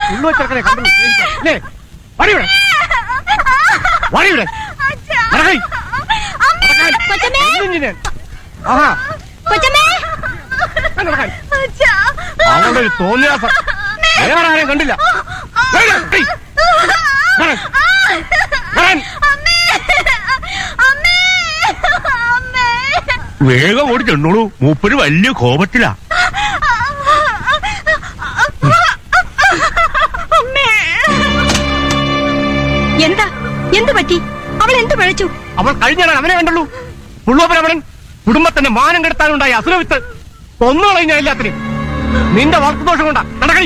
ഉള്ളു ചെറുക്കനെ കണ്ടു ലേ വടിവിടെ വടിവിടെ നടക്കൈ കൊച്ചമ്മേ എന്തിനെ ആഹാ കൊച്ചമ്മേ നടക്കാൻ അവളുടെ ഒരു തോന്നിയാസം വേറെ ആരെയും കണ്ടില്ല വേഗം, ഏയ്, വരാൻ, വരാൻ. വേഗം ഓടി ചെന്നോളൂ മൂപ്പര് വലിയ കോപത്തിലാ എന്താ എന്ത് പറ്റി അവൾ എന്ത് പഴച്ചു അവൾ കഴിഞ്ഞാൽ അവനെ കണ്ടുള്ളൂ പുള്ളോപരമണൻ കുടുംബത്തിന്റെ മാനം കെടുത്താനുണ്ടായ അസുരവിത്ത് കൊന്നുകളഞ്ഞ എല്ലാത്തിനും നിന്റെ വളർത്തുദോഷം കൊണ്ടാ നടക്കണി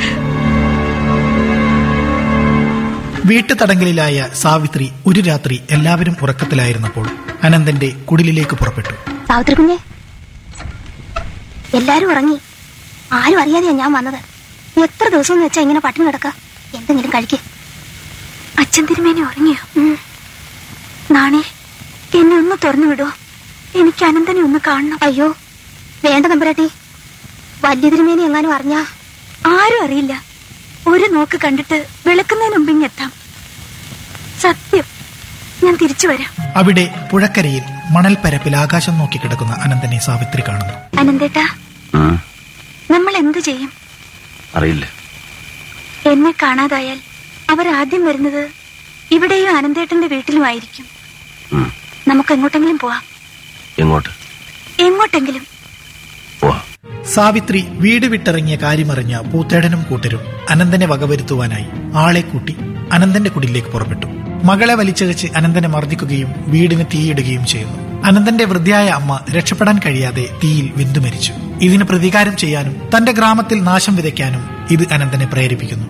വീട്ടുതടങ്കലിലായ സാവിത്രി ഒരു രാത്രി എല്ലാവരും ഉറക്കത്തിലായിരുന്നപ്പോൾ അനന്തന്റെ കുടിലിലേക്ക് പുറപ്പെട്ടു സാവിത്രി കുഞ്ഞെ എല്ലാരും ഉറങ്ങി ആരും അറിയാതെയാ ഞാൻ വന്നത് എത്ര ദിവസം എന്ന് വെച്ചാ ഇങ്ങനെ പട്ടിണി കിടക്ക എന്തെങ്കിലും കഴിക്ക് അച്ഛൻ തിരുമേനി ഉറങ്ങിയോ നാണേ എന്നെ ഒന്ന് തുറന്നു വിടുവോ എനിക്ക് അനന്തനെ ഒന്ന് കാണണം അയ്യോ വേണ്ട നമ്പരാട്ടി വലിയ തിരുമേനി എങ്ങാനും അറിഞ്ഞാ ആരും അറിയില്ല ഒരു നോക്ക് കണ്ടിട്ട് വിളക്കുന്നതിന് മുമ്പ് ഇങ്ങെത്താം സത്യം ഞാൻ തിരിച്ചു വരാം അവിടെ പുഴക്കരയിൽ മണൽപ്പരപ്പിൽ ആകാശം നോക്കി കിടക്കുന്ന അനന്തനെ സാവിത്രി കാണുന്നു അനന്തേട്ടാ നമ്മൾ എന്തു ചെയ്യും അറിയില്ല എന്നെ കാണാതായാൽ അവർ ആദ്യം വരുന്നത് ഇവിടെയും അനന്തേട്ടന്റെ വീട്ടിലുമായിരിക്കും ഉം. നമുക്ക് എങ്ങോട്ടെങ്കിലും പോവാം എങ്ങോട്ട് എങ്ങോട്ടെങ്കിലും പോവാ സാവിത്രി വീട് വിട്ടിറങ്ങിയ കാര്യമറിഞ്ഞ പൂത്തേടനും കൂട്ടരും അനന്തനെ വകവരുത്തുവാനായി ആളെ കൂട്ടി അനന്തന്റെ കുടിലേക്ക് പുറപ്പെട്ടു മകളെ വലിച്ചഴച്ച് അനന്തനെ മർദ്ദിക്കുകയും വീടിന് തീയിടുകയും ചെയ്യുന്നു അനന്തന്റെ വൃദ്ധയായ അമ്മ രക്ഷപ്പെടാൻ കഴിയാതെ തീയിൽ വെന്തു മരിച്ചു ഇതിന് പ്രതികാരം ചെയ്യാനും തന്റെ ഗ്രാമത്തിൽ നാശം വിതയ്ക്കാനും ഇത് അനന്തനെ പ്രേരിപ്പിക്കുന്നു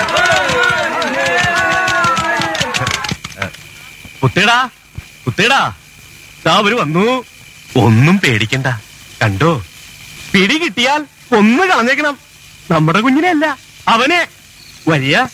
കുത്തേടാ കുത്തേടാ അവര് വന്നു ഒന്നും പേടിക്കണ്ട കണ്ടോ പിടി കിട്ടിയാൽ ഒന്ന് കളഞ്ഞേക്കണം നമ്മുടെ കുഞ്ഞിനെ അല്ല അവനെ വലിയ